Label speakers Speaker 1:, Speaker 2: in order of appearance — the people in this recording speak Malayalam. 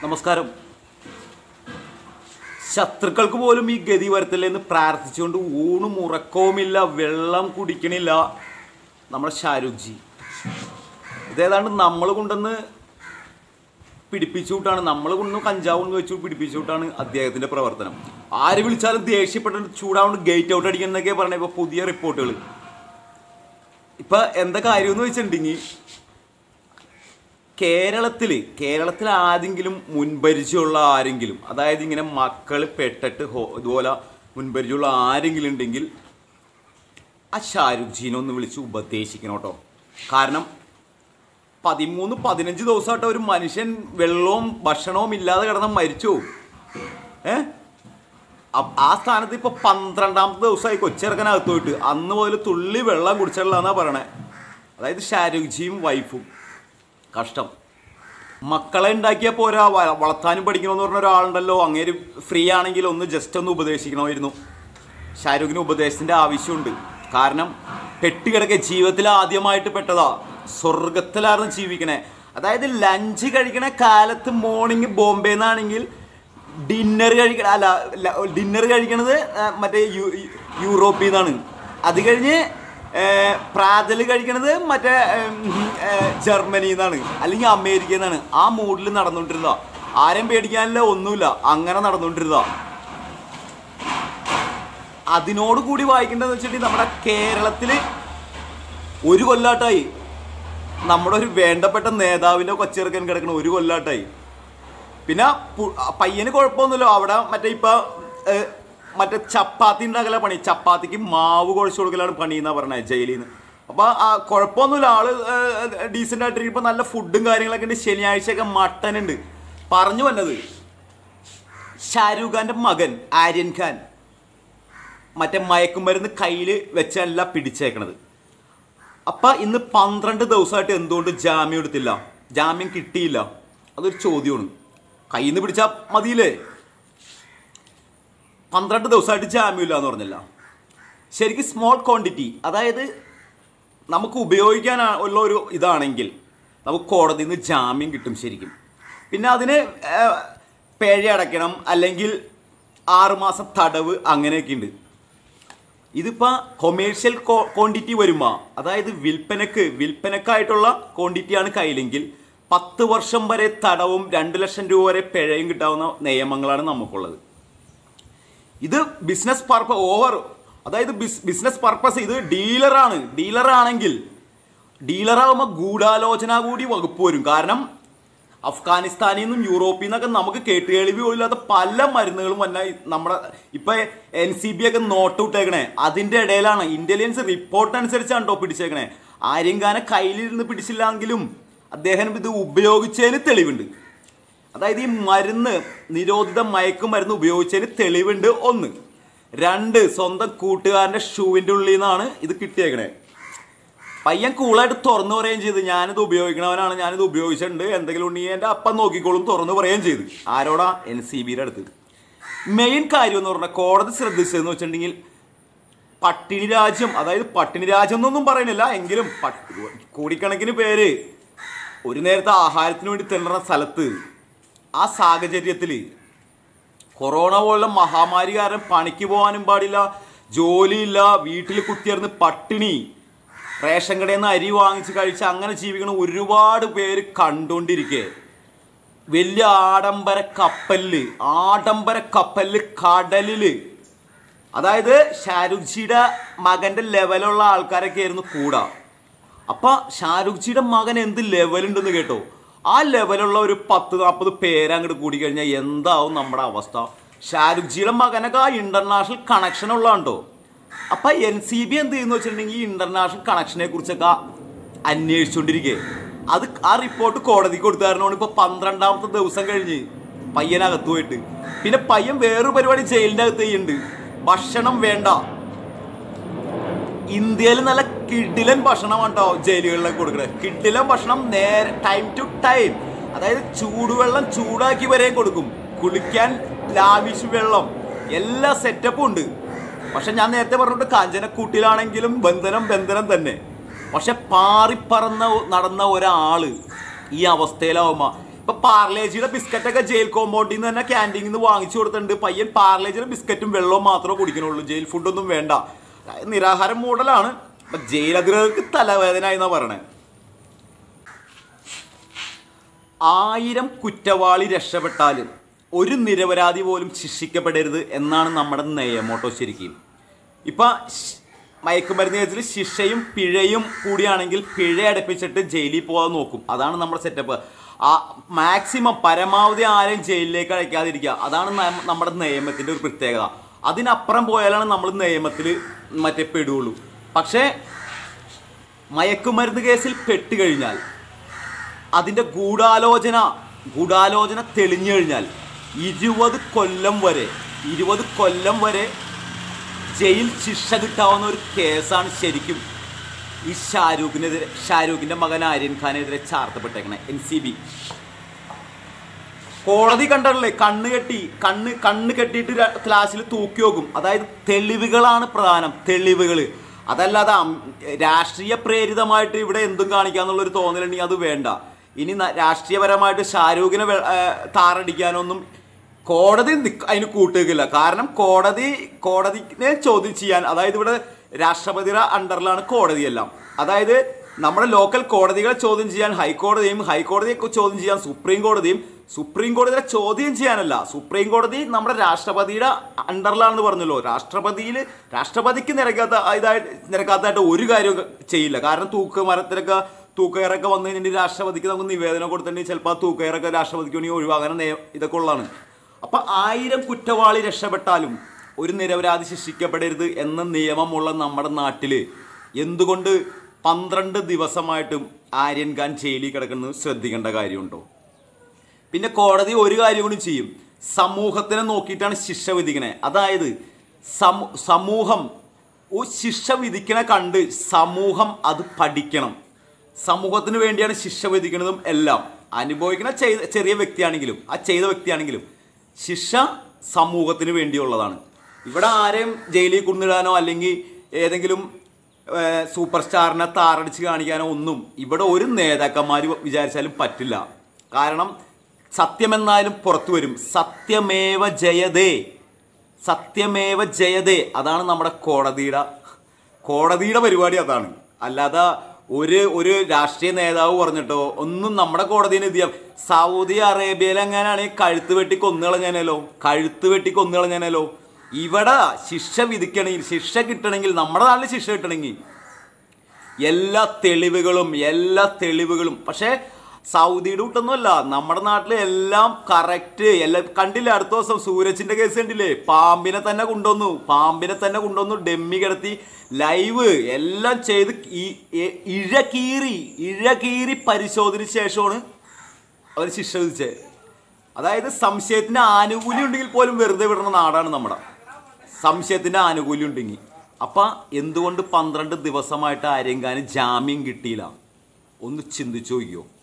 Speaker 1: നമസ്കാരം ശത്രുക്കൾക്ക് പോലും ഈ ഗതി വരത്തില്ല എന്ന് പ്രാർത്ഥിച്ചുകൊണ്ട് ഊണും ഉറക്കവുമില്ല വെള്ളം കുടിക്കണില്ല നമ്മുടെ ഷാരൂഖ് ജി ഇതേതാണ്ട് നമ്മൾ കൊണ്ടുവന്ന് പിടിപ്പിച്ചുവിട്ടാണ് നമ്മൾ കൊണ്ടു കഞ്ചാവും വെച്ചു പിടിപ്പിച്ചുവിട്ടാണ് അദ്ദേഹത്തിന്റെ പ്രവർത്തനം ആര് വിളിച്ചാലും ദേഷ്യപ്പെട്ടിട്ട് ചൂടാവുകൊണ്ട് ഗേറ്റ് ഔട്ട് അടിക്കുന്നൊക്കെ പറഞ്ഞ ഇപ്പൊ പുതിയ റിപ്പോർട്ടുകൾ ഇപ്പൊ എന്താ കാര്യം എന്ന് വെച്ചിട്ടുണ്ടെങ്കിൽ കേരളത്തിൽ കേരളത്തിൽ ആരെങ്കിലും മുൻപരിചയമുള്ള ആരെങ്കിലും അതായത് ഇങ്ങനെ മക്കൾ പെട്ടിട്ട് ഹോ- ഇതുപോലെ മുൻപരിചയമുള്ള ആരെങ്കിലും ഉണ്ടെങ്കിൽ ആ ഷാരൂഖ് ജീനെ ഒന്ന് വിളിച്ച് ഉപദേശിക്കണം കേട്ടോ കാരണം പതിമൂന്ന് പതിനഞ്ച് ദിവസമായിട്ട് ഒരു മനുഷ്യൻ വെള്ളവും ഭക്ഷണവും ഇല്ലാതെ കിടന്ന് മരിച്ചു പോകും. ഏ അ- ആ സ്ഥാനത്ത് ഇപ്പൊ പന്ത്രണ്ടാമത്തെ ദിവസമായി കൊച്ചിറക്കനകത്ത് പോയിട്ട് അന്ന് മുതൽ തുള്ളി വെള്ളം കുടിച്ചിട്ടില്ലെന്നാ പറയണേ അതായത് ഷാരൂഖ് ജിയും വൈഫും കഷ്ടം മക്കളെ ഉണ്ടാക്കിയാൽ പോരാ വ- വളർത്താനും പഠിക്കണമെന്ന് പറഞ്ഞ ഒരാളുണ്ടല്ലോ അങ്ങേര് ഫ്രീ ആണെങ്കിൽ ഒന്ന് ജസ്റ്റ് ഒന്ന് ഉപദേശിക്കണമായിരുന്നു ഷാരൂഖിന് ഉപദേശത്തിന്റെ ആവശ്യമുണ്ട് കാരണം പെട്ടുകിടക്കെ ജീവിതത്തിൽ ആദ്യമായിട്ട് പെട്ടതാ സ്വർഗത്തിലായിരുന്നു ജീവിക്കണേ അതായത് ലഞ്ച് കഴിക്കണ കാലത്ത് മോർണിംഗ് ബോംബെ നിന്നാണെങ്കിൽ ഡിന്നർ കഴിക്കണ അല്ല ഡിന്നർ കഴിക്കണത് ആ, മറ്റേ യു- യു- യൂറോപ്പിൽ നിന്നാണ് അത് കഴിഞ്ഞ് പ്രാതൽ കഴിക്കണത് മറ്റേ ജർമ്മനിയിൽ നിന്നാണ് അല്ലെങ്കിൽ അമേരിക്കയിൽ നിന്നാണ് ആ മൂഡിൽ നടന്നുകൊണ്ടിരുന്ന ആരും പേടിക്കാനില്ല ഒന്നുമില്ല അങ്ങനെ നടന്നുകൊണ്ടിരുന്ന അതിനോട് കൂടി വായിക്കേണ്ടതെന്ന് വെച്ചിട്ടുണ്ടെങ്കിൽ നമ്മുടെ കേരളത്തിൽ ഒരു കൊല്ലാട്ടായി നമ്മുടെ ഒരു വേണ്ടപ്പെട്ട നേതാവിൻ്റെ കൊച്ചിറക്കൻ കിടക്കണ ഒരു കൊല്ലാട്ടായി പിന്നെ പു- പയ്യന് കുഴപ്പമൊന്നുമില്ല അവിടെ മറ്റേ ഇപ്പൊ ഏഹ്, മറ്റേ ചപ്പാത്തി ഉണ്ടാക്കല പണി ചപ്പാത്തിക്ക് മാവ് കുഴച്ച് കൊടുക്കലാണ് പണി എന്നാ പറഞ്ഞത് ജയിലിൽ നിന്ന് അപ്പൊ ആ കുഴപ്പമൊന്നുമില്ല ആള് ഡീസെന്റ് ആയിട്ട് ഇപ്പൊ നല്ല ഫുഡും കാര്യങ്ങളൊക്കെ ഉണ്ട് ശനിയാഴ്ചയൊക്കെ മട്ടൻ ഉണ്ട് പറഞ്ഞു വന്നത് ഷാരൂഖ് ഖാന്റെ മകൻ ആര്യൻ ഖാൻ മറ്റേ മയക്കുമരുന്ന് കയ്യിൽ വെച്ചല്ല പിടിച്ചേക്കണത് അപ്പൊ ഇന്ന് പന്ത്രണ്ട് ദിവസമായിട്ട് എന്തുകൊണ്ട് ജാമ്യം എടുത്തില്ല ജാമ്യം കിട്ടിയില്ല അതൊരു ചോദ്യമാണ് കയ്യിൽ നിന്ന് പിടിച്ചാൽ മതിയില്ലേ പന്ത്രണ്ട് ദിവസമായിട്ട് ജാമ്യമില്ല എന്ന് പറഞ്ഞില്ല ശരിക്കും സ്മോൾ ക്വാണ്ടിറ്റി അതായത് നമുക്ക് ഉപയോഗിക്കാൻ ഉള്ള ഒരു ഇതാണെങ്കിൽ നമുക്ക് കോടതിയിൽ നിന്ന് ജാമ്യം കിട്ടും ശരിക്കും പിന്നെ അതിന് ഏഹ്, പിഴ അടയ്ക്കണം അല്ലെങ്കിൽ ആറുമാസം തടവ് അങ്ങനെയൊക്കെ ഉണ്ട് ഇതിപ്പോൾ കൊമേഴ്ഷ്യൽ ക്വാണ്ടിറ്റി വരുമ്പോൾ അതായത് വിൽപ്പനക്ക് വിൽപ്പനക്കായിട്ടുള്ള ക്വാണ്ടിറ്റിയാണ് കയ്യിലെങ്കിൽ പത്ത് വർഷം വരെ തടവും രണ്ട് ലക്ഷം രൂപ വരെ പിഴയും കിട്ടാവുന്ന നിയമങ്ങളാണ് നമുക്കുള്ളത് ഇത് ബിസിനസ് പർപ്പസ് ഓവർ അതായത് ബിസിനസ് പർപ്പസ് ഇത് ഡീലറാണ് ഡീലറാണെങ്കിൽ ഡീലറാകുമ്പോൾ ഗൂഢാലോചന കൂടി വകുപ്പ് വരും കാരണം അഫ്ഗാനിസ്ഥാനിൽ നിന്നും യൂറോപ്പിൽ നിന്നൊക്കെ നമുക്ക് കേട്ടുകേൾവി പോലില്ലാത്ത പല മരുന്നുകളും വന്ന ഈ നമ്മുടെ ഇപ്പൊ എൻ സി ബി ഒക്കെ നോട്ട് വിട്ടേക്കണേ അതിന്റെ ഇടയിലാണ് ഇന്റലിജൻസ് റിപ്പോർട്ട് അനുസരിച്ചാണ് കേട്ടോ പിടിച്ചേക്കണേ ആര്യങ്കാനെ കയ്യിലിരുന്ന് പിടിച്ചില്ലെങ്കിലും അദ്ദേഹം ഇത് ഉപയോഗിച്ചതിന് തെളിവുണ്ട് അതായത് ഈ മരുന്ന് നിരോധിത മയക്കുമരുന്ന് ഉപയോഗിച്ചതിന് തെളിവുണ്ട് ഒന്ന് രണ്ട് സ്വന്തം കൂട്ടുകാരന്റെ ഷൂവിന്റെ ഉള്ളിൽ നിന്നാണ് ഇത് കിട്ടിയേക്കണേ പയ്യൻ കൂളായിട്ട് തുറന്നു പറയുകയും ചെയ്തു ഞാനിത് ഉപയോഗിക്കണവനാണ് ഞാനിത് ഉപയോഗിച്ചിട്ടുണ്ട് എന്തെങ്കിലും ഉണ്ടെങ്കിൽ എൻ്റെ അപ്പം നോക്കിക്കോളും തുറന്നു പറയുകയും ചെയ്തു ആരോടാ എൻ സി ബിയുടെ അടുത്ത് മെയിൻ കാര്യം എന്ന് പറഞ്ഞാൽ കോടതി ശ്രദ്ധിച്ചതെന്ന് വെച്ചിട്ടുണ്ടെങ്കിൽ പട്ടിണി രാജ്യം അതായത് പട്ടിണി രാജ്യം എന്നൊന്നും പറയുന്നില്ല എങ്കിലും പട്ട്- കോടിക്കണക്കിന് പേര് ഒരു നേരത്തെ ആഹാരത്തിന് വേണ്ടി തിന്നുന്ന സ്ഥലത്ത് ആ സാഹചര്യത്തിൽ കൊറോണ പോലുള്ള മഹാമാരി കാരണം പണിക്ക് പോകാനും പാടില്ല ജോലിയില്ല വീട്ടിൽ കുത്തിയിരുന്ന് പട്ടിണി റേഷൻ കടയിൽ നിന്ന് അരി വാങ്ങിച്ച് കഴിച്ച് അങ്ങനെ ജീവിക്കണ ഒരുപാട് പേര് കണ്ടുകൊണ്ടിരിക്കെ വലിയ ആഡംബര കപ്പലില് ആഡംബര കപ്പലില് കടലില് അതായത് ഷാരൂഖ് ജിയുടെ മകന്റെ ലെവലുള്ള ആൾക്കാരൊക്കെ ആയിരുന്നു കൂടാ അപ്പൊ ഷാരൂഖ് ജിയുടെ മകൻ എന്ത് ലെവലുണ്ടെന്ന് കേട്ടോ ആ ലെവലുള്ള ഒരു പത്ത് നാൽപ്പത് പേര് അങ്ങോട്ട് കൂടി കഴിഞ്ഞാൽ എന്താവും നമ്മുടെ അവസ്ഥ ഷാരൂഖ് ജിയുടെ മകനൊക്കെ ആ ഇന്റർനാഷണൽ കണക്ഷൻ ഉള്ളതാണ്ടോ അപ്പൊ എൻ സി ബി എന്ത് ചെയ്യുന്ന വെച്ചിട്ടുണ്ടെങ്കിൽ ഈ ഇന്റർനാഷണൽ കണക്ഷനെ കുറിച്ചൊക്കെ അന്വേഷിച്ചുകൊണ്ടിരിക്കുക അത് ആ റിപ്പോർട്ട് കോടതിക്ക് കൊടുത്ത കാരണമാണ് ഇപ്പൊ പന്ത്രണ്ടാമത്തെ ദിവസം കഴിഞ്ഞ് പയ്യനകത്ത് പോയിട്ട് പിന്നെ പയ്യൻ വേറൊരു പരിപാടി ജയിലിന്റെ അകത്ത് ചെയ്യുന്നുണ്ട് ഭക്ഷണം വേണ്ട ഇന്ത്യയിൽ നല്ല കിഡിലൻ ഭക്ഷണമാണ് കേട്ടോ ജയിലുകളിലൊക്കെ കൊടുക്കണത് കിഡിലൻ ഭക്ഷണം നേരെ ടൈം ടു ടൈം അതായത് ചൂടുവെള്ളം ചൂടാക്കി വരെ കൊടുക്കും കുളിക്കാൻ ലാവിഷ് വെള്ളം എല്ലാ സെറ്റപ്പും ഉണ്ട് പക്ഷെ ഞാൻ നേരത്തെ പറഞ്ഞിട്ട് കാഞ്ചനക്കൂട്ടിലാണെങ്കിലും ബന്ധനം ബന്ധനം തന്നെ പക്ഷെ പാറിപ്പറന്ന നടന്ന ഒരാള് ഈ അവസ്ഥയിലാവുമ്പോ ഇപ്പൊ പാർലേജിയുടെ ബിസ്ക്കറ്റൊക്കെ ജയിൽ കോമ്പൗണ്ടിൽ നിന്ന് തന്നെ ക്യാൻറ്റീനിൽ നിന്ന് വാങ്ങിച്ചു കൊടുത്തിട്ടുണ്ട് പയ്യൻ പാർലേജിയുടെ ബിസ്ക്കറ്റും വെള്ളവും മാത്രമേ കുടിക്കണുള്ളൂ ജയിൽ ഫുഡൊന്നും വേണ്ട അതായത് നിരാഹാരം മൂടലാണ് അപ്പൊ ജയിലധികൃതർക്ക് തലവേദന എന്നാ പറയണേ ആയിരം കുറ്റവാളി രക്ഷപ്പെട്ടാലും ഒരു നിരപരാധി പോലും ശിക്ഷിക്കപ്പെടരുത് എന്നാണ് നമ്മുടെ നിയമോട്ടോ ശരിക്കും ഇപ്പം ശ്- മയക്കുമരുന്ന് കേസിൽ ശിക്ഷയും പിഴയും കൂടിയാണെങ്കിൽ പിഴ അടപ്പിച്ചിട്ട് ജയിലിൽ പോകാൻ നോക്കും അതാണ് നമ്മുടെ സെറ്റപ്പ് ആ മാക്സിമം പരമാവധി ആരെയും ജയിലിലേക്ക് അയക്കാതിരിക്കുക അതാണ് ന- നമ്മുടെ നിയമത്തിൻ്റെ ഒരു പ്രത്യേകത അതിനപ്പുറം പോയാലാണ് നമ്മൾ നിയമത്തിൽ മറ്റേ പെടുകയുള്ളൂ പക്ഷേ മയക്കുമരുന്ന് കേസിൽ പെട്ടുകഴിഞ്ഞാൽ അതിൻ്റെ ഗൂഢാലോചന ഗൂഢാലോചന തെളിഞ്ഞു കഴിഞ്ഞാൽ ഇരുപത് കൊല്ലം വരെ ഇരുപത് കൊല്ലം വരെ ജയിൽ ശിക്ഷ കിട്ടാവുന്ന ഒരു കേസാണ് ശരിക്കും ഈ ഷാരൂഖിനെതിരെ ഷാരൂഖിന്റെ മകൻ ആര്യൻ ഖാനെതിരെ ചാർത്തപ്പെട്ടേക്കണേ എൻ സി ബി കോടതി കണ്ടല്ലേ കണ്ണ് കെട്ടി കണ്ണ് കണ്ണ് കെട്ടിയിട്ട് ര- ക്ലാസ്സിൽ തൂക്കി നോക്കും അതായത് തെളിവുകളാണ് പ്രധാനം തെളിവുകൾ അതല്ലാതെ അം- രാഷ്ട്രീയ പ്രേരിതമായിട്ട് ഇവിടെ എന്തും കാണിക്കാന്നുള്ളൊരു തോന്നലുണ്ടെങ്കിൽ അത് വേണ്ട ഇനി ന- രാഷ്ട്രീയപരമായിട്ട് ഷാരൂഖിനെ വെ- ഏ, താറടിക്കാനൊന്നും കോടതി നിക്ക- അതിന് കൂട്ടുകയില്ല കാരണം കോടതി കോടതിനെ ചോദ്യം ചെയ്യാൻ അതായത് ഇവിടെ രാഷ്ട്രപതിയുടെ അണ്ടറിലാണ് കോടതിയെല്ലാം അതായത് നമ്മുടെ ലോക്കൽ കോടതികളെ ചോദ്യം ചെയ്യാൻ ഹൈക്കോടതിയും ഹൈക്കോടതിയെ ചോദ്യം ചെയ്യാൻ സുപ്രീം കോടതിയും സുപ്രീം കോടതിയെ ചോദ്യം ചെയ്യാനല്ല സുപ്രീം കോടതി നമ്മുടെ രാഷ്ട്രപതിയുടെ അണ്ടറിലാണെന്ന് പറഞ്ഞല്ലോ രാഷ്ട്രപതിയിൽ രാഷ്ട്രപതിക്ക് നിരക്കാത്ത ഇതായിട്ട് നിരക്കാത്തതായിട്ട് ഒരു കാര്യവും ചെയ്യില്ല കാരണം തൂക്ക് മരത്തിലൊക്കെ തൂക്കയറൊക്കെ വന്നു കഴിഞ്ഞിട്ട് രാഷ്ട്രപതിക്ക് നമുക്ക് നിവേദനം കൊടുത്തിട്ടുണ്ടെങ്കിൽ ചിലപ്പോൾ ആ തൂക്കയറൊക്കെ രാഷ്ട്രപതിക്ക് വേണ്ടി ഒഴിവാകാൻ നയ- ഇതൊക്കെ ഉള്ളതാണ് അപ്പൊ ആയിരം കുറ്റവാളി രക്ഷപ്പെട്ടാലും ഒരു നിരപരാധി ശിക്ഷിക്കപ്പെടരുത് എന്ന നിയമമുള്ള നമ്മുടെ നാട്ടില് എന്തുകൊണ്ട് പന്ത്രണ്ട് ദിവസമായിട്ടും ആര്യൻ ഖാൻ ജയിലിൽ കിടക്കുന്നത് ശ്രദ്ധിക്കേണ്ട കാര്യമുണ്ടോ പിന്നെ കോടതി ഒരു കാര്യം കൂടി ചെയ്യും സമൂഹത്തിനെ നോക്കിയിട്ടാണ് ശിക്ഷ വിധിക്കണേ അതായത് സമൂ- സമൂഹം ഒരു ശിക്ഷ വിധിക്കണ കണ്ട് സമൂഹം അത് പഠിക്കണം സമൂഹത്തിന് വേണ്ടിയാണ് ശിക്ഷ വിധിക്കുന്നതും എല്ലാം അനുഭവിക്കുന്ന ചെയ്ത ചെറിയ വ്യക്തിയാണെങ്കിലും ആ ചെയ്ത വ്യക്തിയാണെങ്കിലും ശിക്ഷ സമൂഹത്തിന് വേണ്ടിയുള്ളതാണ് ഇവിടെ ആരെയും ജയിലിൽ കൊണ്ടിടാനോ അല്ലെങ്കിൽ ഏതെങ്കിലും ഏഹ്, സൂപ്പർ സ്റ്റാറിനെ താറടിച്ച് കാണിക്കാനോ ഒന്നും ഇവിടെ ഒരു നേതാക്കന്മാർ വിചാരിച്ചാലും പറ്റില്ല കാരണം സത്യമെന്നാലും പുറത്തു വരും സത്യമേവ ജയതേ സത്യമേവ ജയതേ അതാണ് നമ്മുടെ കോടതിയുടെ കോടതിയുടെ പരിപാടി അതാണ് അല്ലാതെ ഒരു ഒരു രാഷ്ട്രീയ നേതാവ് പറഞ്ഞിട്ടോ ഒന്നും നമ്മുടെ കോടതിന് ഇത് ചെയ്യാം സൗദി അറേബ്യയിൽ എങ്ങനെയാണെങ്കിൽ കഴുത്ത് വെട്ടി കൊന്നുകളഞ്ഞാനല്ലോ കഴുത്ത് വെട്ടി കൊന്നുകളഞ്ഞാനല്ലോ ഇവിടെ ശിക്ഷ വിധിക്കണമെങ്കിൽ ശിക്ഷ കിട്ടണമെങ്കിൽ നമ്മുടെ നാട്ടിൽ ശിക്ഷ കിട്ടണമെങ്കിൽ എല്ലാ തെളിവുകളും എല്ലാ തെളിവുകളും പക്ഷേ സൗദിയുടെ കൂട്ടൊന്നുമല്ല നമ്മുടെ നാട്ടിൽ എല്ലാം കറക്റ്റ് എല്ലാം കണ്ടില്ലേ അടുത്ത ദിവസം സൂരജിന്റെ കേസ് കണ്ടില്ലേ പാമ്പിനെ തന്നെ കൊണ്ടുവന്നു പാമ്പിനെ തന്നെ കൊണ്ടുവന്നു ഡെമ്മി കിടത്തി ലൈവ് എല്ലാം ചെയ്ത് ഈ- ഈ- ഇഴ കീറി ഇഴ കീറി പരിശോധന ശേഷമാണ് അവർ ശിക്ഷ വിധിച്ചത് അതായത് സംശയത്തിന് ആനുകൂല്യം ഉണ്ടെങ്കിൽ പോലും വെറുതെ വിടുന്ന നാടാണ് നമ്മുടെ സംശയത്തിന്റെ ആനുകൂല്യം ഉണ്ടെങ്കിൽ അപ്പൊ എന്തുകൊണ്ട് പന്ത്രണ്ട് ദിവസമായിട്ട് ആരെങ്കിലും ജാമ്യം കിട്ടിയില്ല ഒന്ന് ചിന്തിച്ചു നോക്കിയോ